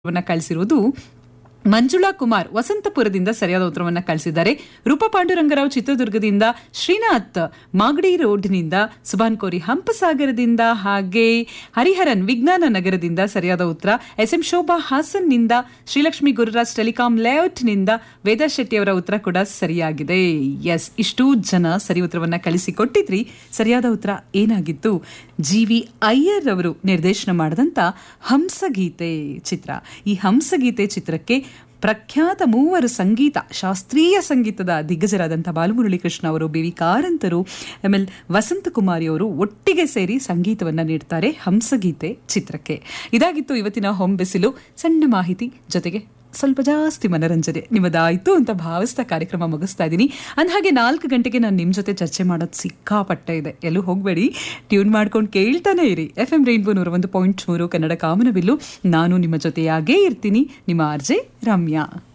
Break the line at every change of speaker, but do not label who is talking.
ಉತ್ತರವನ್ನ ಕಳಿಸಿರುವುದು ಮಂಜುಳಾ ಕುಮಾರ್ ವಸಂತಪುರದಿಂದ ಸರಿಯಾದ ಉತ್ತರವನ್ನ ಕಳಿಸಿದ್ದಾರೆ ರೂಪಾ ಪಾಂಡುರಂಗರಾವ್ ಚಿತ್ರದುರ್ಗದಿಂದ ಶ್ರೀನಾಥ್ ಮಾಗಡಿ ರೋಡ್ನಿಂದ ಸುಭಾನ್ ಕೋರಿ ಹಂಪಸಾಗರದಿಂದ ಹಾಗೆ ಹರಿಹರನ್ ವಿಜ್ಞಾನ ನಗರದಿಂದ ಸರಿಯಾದ ಉತ್ತರ ಎಸ್ ಎಂ ಶೋಭಾ ಹಾಸನ್ನಿಂದ ಶ್ರೀಲಕ್ಷ್ಮಿ ಗುರುರಾಜ್ ಟೆಲಿಕಾಂ ಲೇಔಟ್ನಿಂದ ವೇದಾ ಶೆಟ್ಟಿ ಅವರ ಉತ್ತರ ಕೂಡ ಸರಿಯಾಗಿದೆ ಎಸ್ ಇಷ್ಟು ಜನ ಸರಿ ಉತ್ತರವನ್ನ ಕಳಿಸಿಕೊಟ್ಟಿದ್ರಿ ಸರಿಯಾದ ಉತ್ತರ ಏನಾಗಿತ್ತು ಜಿ ವಿ ಅಯ್ಯರ್ ಅವರು ನಿರ್ದೇಶನ ಮಾಡಿದಂತ ಹಂಸಗೀತೆ ಚಿತ್ರ ಈ ಹಂಸಗೀತೆ ಚಿತ್ರಕ್ಕೆ ಪ್ರಖ್ಯಾತ ಮೂವರು ಸಂಗೀತ ಶಾಸ್ತ್ರೀಯ ಸಂಗೀತದ ದಿಗ್ಗಜರಾದಂಥ ಬಾಲಮುರಳಿ ಕೃಷ್ಣ ಅವರು ಬಿ ವಿ ಕಾರಂತರು ಆಮೇಲೆ ವಸಂತಕುಮಾರಿ ಅವರು ಒಟ್ಟಿಗೆ ಸೇರಿ ಸಂಗೀತವನ್ನ ನೀಡ್ತಾರೆ ಹಂಸಗೀತೆ ಚಿತ್ರಕ್ಕೆ ಇದಾಗಿತ್ತು ಇವತ್ತಿನ ಹೊಂಬೆಸಿಲು ಸಣ್ಣ ಮಾಹಿತಿ ಜೊತೆಗೆ ಸ್ವಲ್ಪ ಜಾಸ್ತಿ ಮನರಂಜನೆ ನಿಮ್ಮದಾಯಿತು ಅಂತ ಭಾವಿಸ್ತಾ ಕಾರ್ಯಕ್ರಮ ಮುಗಿಸ್ತಾ ಇದ್ದೀನಿ ಅಂದಹಾಗೆ ನಾಲ್ಕು ಗಂಟೆಗೆ ನಾನು ನಿಮ್ಮ ಜೊತೆ ಚರ್ಚೆ ಮಾಡೋದು ಸಿಕ್ಕಾಪಟ್ಟೆ ಇದೆ ಎಲ್ಲೂ ಹೋಗಬೇಡಿ ಟ್ಯೂನ್ ಮಾಡ್ಕೊಂಡು ಕೇಳ್ತಾನೆ ಇರಿ ಎಫ್ ಎಂ ರೈನ್ಬೋ ನೂರ ಒಂದು ಪಾಯಿಂಟ್ ಮೂರು ಕನ್ನಡ ಕಾಮನಬಿಲ್ಲು ನಾನು ನಿಮ್ಮ ಜೊತೆಯಾಗೇ ಇರ್ತೀನಿ ನಿಮ್ಮ ಆರ್ಜೆ ರಮ್ಯಾ